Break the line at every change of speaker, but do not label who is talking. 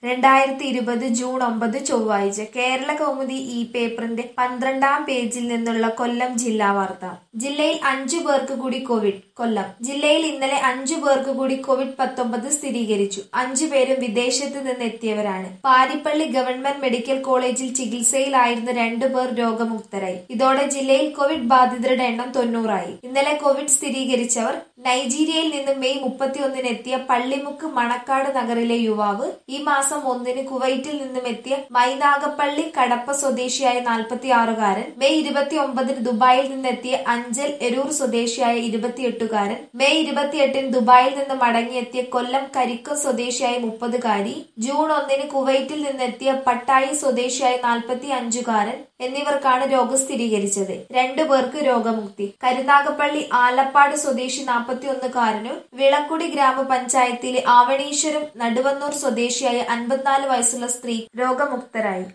രണ്ടായിരത്തി ഇരുപത് ജൂൺ ഒമ്പത് ചൊവ്വാഴ്ച കേരള കൗമുദി ഈ പേപ്പറിന്റെ പന്ത്രണ്ടാം പേജിൽ നിന്നുള്ള കൊല്ലം ജില്ലാ വാർത്ത ജില്ലയിൽ അഞ്ചു പേർക്ക് കൂടി കോവിഡ് കൊല്ലം ജില്ലയിൽ ഇന്നലെ അഞ്ചു പേർക്ക് കൂടി കോവിഡ് പത്തൊമ്പത് സ്ഥിരീകരിച്ചു അഞ്ചു പേരും വിദേശത്ത് നിന്ന് എത്തിയവരാണ് പാരിപ്പള്ളി ഗവൺമെന്റ് മെഡിക്കൽ കോളേജിൽ ചികിത്സയിലായിരുന്ന രണ്ടു പേർ രോഗമുക്തരായി ഇതോടെ ജില്ലയിൽ കോവിഡ് ബാധിതരുടെ എണ്ണം തൊണ്ണൂറായി ഇന്നലെ കോവിഡ് സ്ഥിരീകരിച്ചവർ നൈജീരിയയിൽ നിന്ന് മെയ് മുപ്പത്തിയൊന്നിന് എത്തിയ പള്ളിമുക്ക് മണക്കാട് നഗറിലെ യുവാവ് ഈ മാസം ഒന്നിന് കുവൈറ്റിൽ നിന്നും എത്തിയ മൈനാഗപ്പള്ളി കടപ്പ സ്വദേശിയായ നാൽപ്പത്തിയാറുകാരൻ മെയ് ഇരുപത്തി ഒമ്പതിന് ദുബായിൽ നിന്നെത്തിയ അഞ്ചൽ എരൂർ സ്വദേശിയായ ഇരുപത്തിയെട്ടുകാരൻ മെയ് ഇരുപത്തിയെട്ടിന് ദുബായിൽ നിന്ന് മടങ്ങിയെത്തിയ കൊല്ലം കരിക്കം സ്വദേശിയായ മുപ്പതുകാരി ജൂൺ ഒന്നിന് കുവൈറ്റിൽ നിന്നെത്തിയ പട്ടായി സ്വദേശിയായ നാൽപ്പത്തി അഞ്ചുകാരൻ എന്നിവർക്കാണ് രോഗം സ്ഥിരീകരിച്ചത് രണ്ടു പേർക്ക് രോഗമുക്തി കരുനാഗപ്പള്ളി ആലപ്പാട് സ്വദേശി നാൽപ്പത്തിയൊന്നുകാരനും വിളക്കുടി ഗ്രാമപഞ്ചായത്തിലെ ആവണീശ്വരം നടുവന്നൂർ സ്വദേശിയായ അൻപത്തിനാല് വയസ്സുള്ള സ്ത്രീ രോഗമുക്തരായി